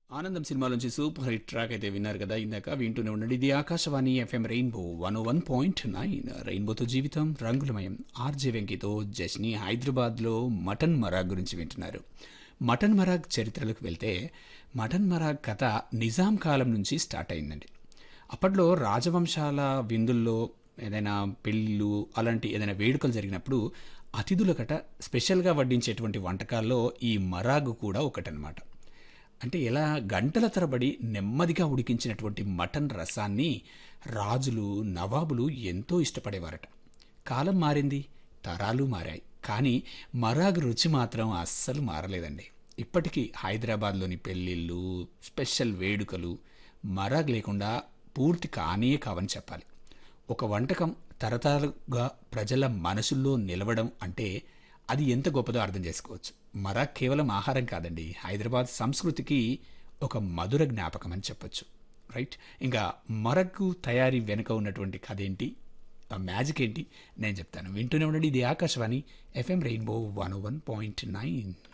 ఆనందం సినిమా నుంచి super hit track అయితే విన్నారు కదా ఇందాక వింటూనే ఉండండి ఇది Akashvani FM rainbow one one point nine రెయిన్బోతో జీవితం రంగులమయం ఆర్జే వెంకితో జస్ని హైదరాబాద్లో మటన్ మరాగ్ గురించి వింటున్నారు మటన్ మరాగ్ చరిత్రలకు వెళ్తే మటన్ మరాగ్ కథ నిజాం కాలం నుంచి స్టార్ట్ అయిందండి అప్పట్లో రాజవంశాల విందుల్లో ఏదైనా పెళ్ళిళ్ళు అలాంటి ఏదైనా వేడుకలు జరిగినప్పుడు అతిథులకట స్పెషల్గా వడ్డించేటువంటి వంటకాల్లో ఈ మరాగు కూడా ఒకటనమాట అంటే ఎలా గంటల తరబడి నెమ్మదిగా ఉడికించినటువంటి మటన్ రసాన్ని రాజులు నవాబులు ఎంతో ఇష్టపడేవారట కాలం మారింది తరాలు మారాయి కానీ మరాగ్ రుచి మాత్రం అస్సలు మారలేదండి ఇప్పటికీ హైదరాబాద్లోని పెళ్ళిళ్ళు స్పెషల్ వేడుకలు మరాగ్ లేకుండా పూర్తి కానే కావని చెప్పాలి ఒక వంటకం తరతరాలుగా ప్రజల మనసుల్లో నిలవడం అంటే అది ఎంత గొప్పదో అర్థం చేసుకోవచ్చు మరాగ్ కేవలం ఆహారం కాదండి హైదరాబాద్ సంస్కృతికి ఒక మధుర జ్ఞాపకం అని చెప్పొచ్చు రైట్ ఇంకా మరగ్గు తయారీ వెనుక ఉన్నటువంటి కథ ఏంటి ఆ మ్యాజిక్ ఏంటి నేను చెప్తాను వింటూనే ఉండండి ఇది Akashvani FM rainbow one one point nine